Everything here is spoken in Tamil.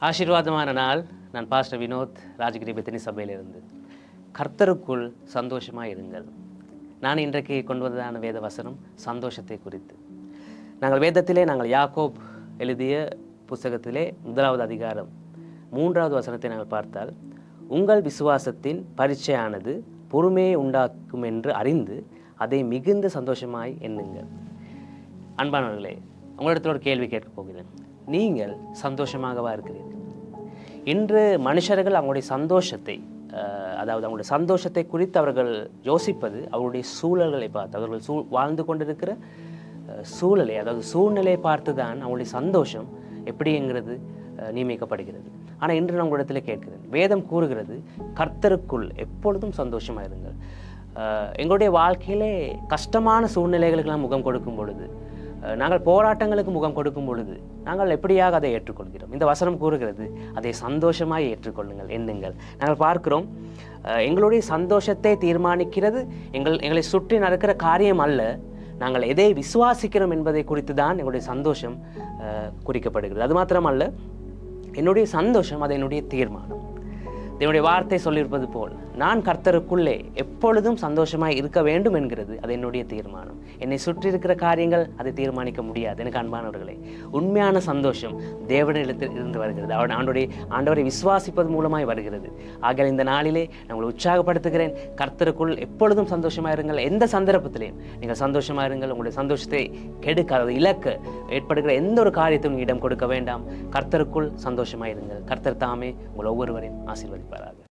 ஆசீர்வாதமான நாள் நான் பாஸ்டர் வினோத் ராஜகிரி பெத்தினி சபையிலிருந்து கர்த்தருக்குள் சந்தோஷமாக இருங்கள் நான் இன்றைக்கு கொண்டு வந்ததான வேத வசனம் சந்தோஷத்தை குறித்து நாங்கள் வேதத்திலே நாங்கள் யாக்கோப் எழுதிய புஸ்தகத்திலே முதலாவது அதிகாரம் மூன்றாவது வசனத்தை நாங்கள் பார்த்தால் உங்கள் விசுவாசத்தின் பரீட்சையானது பொறுமையை உண்டாக்கும் என்று அறிந்து அதை மிகுந்த சந்தோஷமாய் எண்ணுங்கள் அன்பானவர்களே உங்களிடத்தில் ஒரு கேள்வி கேட்கப் போகிறேன் நீங்கள் சந்தோஷமாகவா இருக்கிறீர்கள் இன்று மனுஷர்கள் அவங்களுடைய சந்தோஷத்தை அஹ், அதாவது அவங்களுடைய சந்தோஷத்தை குறித்து அவர்கள் யோசிப்பது அவருடைய சூழல்களை பார்த்து அவர்கள் சூ வாழ்ந்து கொண்டிருக்கிற அஹ், சூழலை அதாவது சூழ்நிலையை பார்த்து தான் அவங்களுடைய சந்தோஷம் எப்படிங்கிறது அஹ், நியமிக்கப்படுகிறது ஆனால் இன்று நான் உங்களிடத்தில் கேட்கிறேன் வேதம் கூறுகிறது கர்த்தருக்குள் எப்பொழுதும் சந்தோஷமாக இருங்கள் அஹ், எங்களுடைய வாழ்க்கையிலே கஷ்டமான சூழ்நிலைகளுக்கெல்லாம் முகம் கொடுக்கும் பொழுது அஹ், நாங்கள் போராட்டங்களுக்கு முகம் கொடுக்கும் பொழுது நாங்கள் எப்படியாக அதை ஏற்றுக்கொள்கிறோம் இந்த வசனம் கூறுகிறது அதை சந்தோஷமாய் ஏற்றுக்கொள்ளுங்கள் எண்ணுங்கள் நாங்கள் பார்க்கிறோம் அஹ், எங்களுடைய சந்தோஷத்தை தீர்மானிக்கிறது எங்கள் எங்களை சுற்றி நடக்கிற காரியம் அல்ல நாங்கள் எதை விசுவாசிக்கிறோம் என்பதை குறித்து தான் எங்களுடைய சந்தோஷம் அஹ், குறிக்கப்படுகிறது அது மாத்திரமல்ல என்னுடைய சந்தோஷம் அது என்னுடைய தீர்மானம் என்னுடைய வார்த்தை சொல்லியிருப்பது போல் நான் கர்த்தருக்குள்ளே எப்பொழுதும் சந்தோஷமாய் இருக்க வேண்டும் என்கிறது அது என்னுடைய தீர்மானம் என்னை சுற்றி இருக்கிற காரியங்கள் அதை தீர்மானிக்க முடியாது எனக்கு அன்பானவர்களே உண்மையான சந்தோஷம் தேவனிடத்தில் இருந்து வருகிறது அவன் ஆண்டோடைய ஆண்டவரை விசுவாசிப்பது மூலமாய் வருகிறது ஆகையால் இந்த நாளிலே நான் உங்களை உற்சாகப்படுத்துகிறேன் கர்த்தருக்குள் எப்பொழுதும் சந்தோஷமாக இருங்கள் எந்த சந்தர்ப்பத்திலையும் நீங்கள் சந்தோஷமாக இருங்கள் உங்களுடைய சந்தோஷத்தை கெடுக்க அதாவது இழக்க ஏற்படுகிற எந்த ஒரு காரியத்தையும் இடம் கொடுக்க வேண்டாம் கர்த்தருக்குள் சந்தோஷமாக இருங்கள் கர்த்தர் தாமே உங்கள் ஒவ்வொருவரையும் ஆசீர்வதிப்பாராக